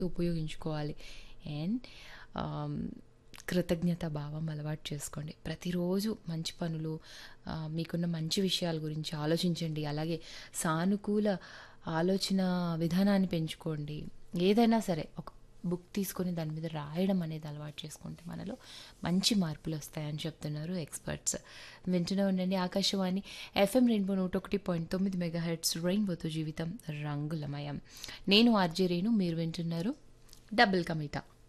ఉపయోగించుకోవాలి అండ్ ఆమ్, కృతజ్ఞత భావం అలవాటు చేసుకోండి ప్రతిరోజు మంచి పనులు ఆ, మీకున్న మంచి విషయాల గురించి ఆలోచించండి అలాగే సానుకూల ఆలోచన విధానాన్ని పెంచుకోండి ఏదైనా సరే ఒక బుక్ తీసుకొని దాని మీద రాయడం అనేది అలవాటు చేసుకుంటే మనలో మంచి మార్పులు వస్తాయని చెప్తున్నారు ఎక్స్పర్ట్స్ వింటూనే ఉండండి ఆకాశవాణి ఎఫ్ఎం రెయిన్బో నూట ఒకటి పాయింట్ తొమ్మిది మెగా హెడ్స్ రెయిన్బోతో జీవితం రంగులమయం నేను ఆర్జే రేణు మీరు వింటున్నారు డబుల్ కమిటా